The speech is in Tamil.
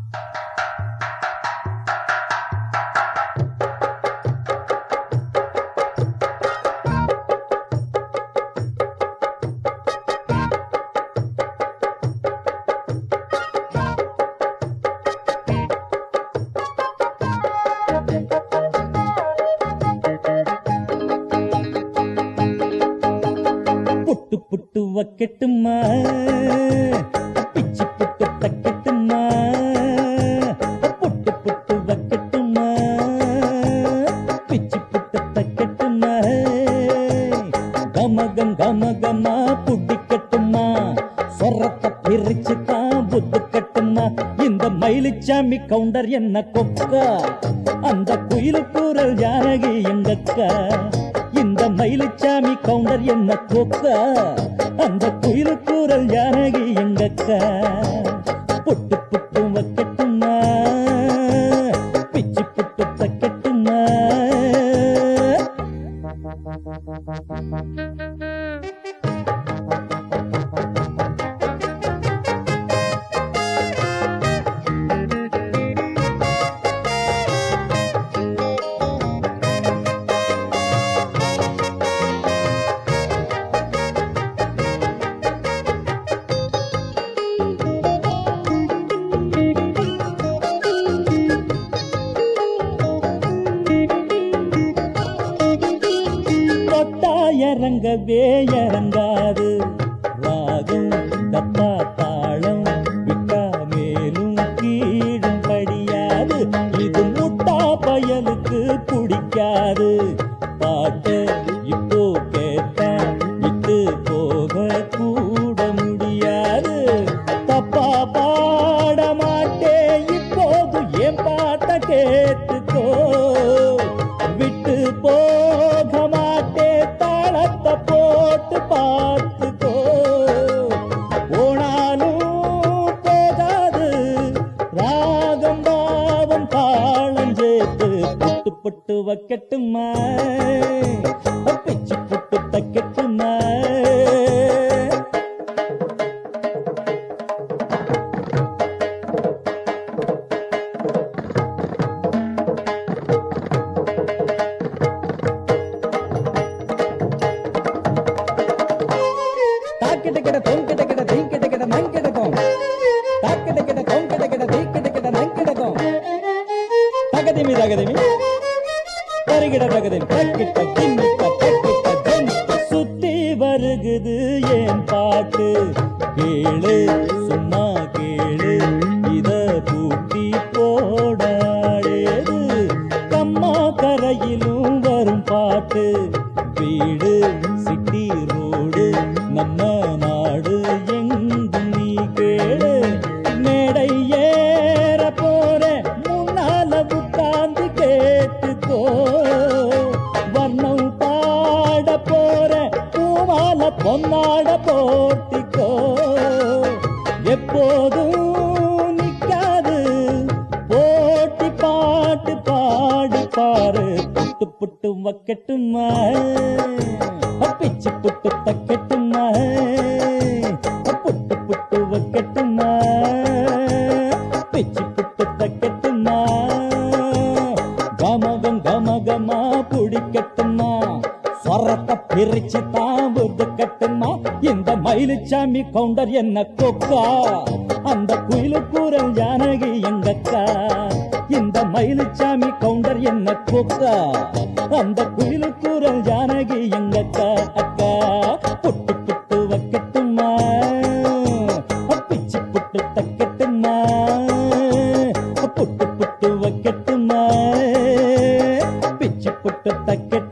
புட்டு புட்டு வக்கட்டுமா பிச்சு புட்டு தக்கட்டுமா புட்டு புட்டு வக்கட்டுமா பிச்சு புட்டு தக்கட்டுமா கமகம் கமகமா புடிக்கட்டுமா சொரத்தை பிரிச்சு தான் புத்து கட்டுமா இந்த மயிலுச்சாமி கவுண்டர் என்ன கொக்கா அந்த குயிலு கூறல் ஜானகி எங்கக்கா இந்த மயிலுச்சாமி கவுண்டர் என்ன கொக்கா அந்த குயிலு கூறல் ஜானகி எங்கக்கா புட்டு புட்டு வைக்கட்டுமா பிச்சு புட்டு தைக்கட்டுமா தொட்டா இறங்கவே இறங்காது ராகம் தப்பா தாளம் விட்டா மேலும் கீழும் படியாது இது முட்டா பயலுக்கு பிடிக்காது பாட்டு இப்போ கேட்டா விட்டு போக கூட முடியாது தப்பா பாட மாட்டேன் இப்போது என் பாட்ட கேட்டுக்கோ விட்டு போக மாட்டே தாளத்தை போட்டு பார்த்துக்கோ போனாலும் போகாது ராகம் பாவம் தாளம் சேர்த்து புட்டு புட்டு வைக்கட்டுமா பிச்சு புட்டு தைக்கட்டுமா தாக்கிட்ட கிட்ட தொங்கிட்ட கிட்ட தீக்கிட்ட கிட்ட நங்கிட்ட தோம் தாக்கிட்ட கிட்ட தொங்கிட்ட கிட்ட தீக்கிட்ட கிட்ட நங்கிட்ட தோம் தகதிமி தகதிமி தருகிட தகதிமி தக்கிட்ட தின்னிட்ட தக்கிட்ட ஜென்னிட்ட சுத்தி வருகுது ஏன் பாட்டு கேளு சும்மா கேளு இத பூட்டி போடாடேது கம்மா கரையிலும் வரும் பாட்டு வீடு சிட்டி ரோடு நம்ம நாடு எங்கும் நீ கேளு மேடை ஏற போற முன்னால உட்கார்ந்து கேட்டுக்கோ வர்ணம் பாட போற பூமால பொன்னாட போட்டிக்கோ எப்போதும் நிக்காது போட்டி பாட்டு பாடு பாரு புட்டு புட்டு வைக்கட்டுமா பிச்சு புட்டு தைக்கட்டுமா புட்டு புட்டு வைக்கட்டுமா பிச்சு புட்டு தைக்கட்டுமா கமகம் கமகமா பிடிக்கட்டுமா சொரத்தை பிரிச்சு தான் கட்டுமா இந்த மயிலுச்சாமி கவுண்டர் என்ன கொக்கா அந்த குயிலு கூறல் ஜானகி எங்கக்கா இந்த மயிலுச்சாமி கவுண்டர் என்ன கொக்கா அந்த குயிலு கூறல் ஜானகி எங்கக்கா அக்கா புட்டு புட்டு வைக்கட்டுமா பிச்சு புட்டு தைக்கட்டுமா புட்டு புட்டு வைக்கட்டுமா பிச்சு புட்டு தைக்கட்டுமா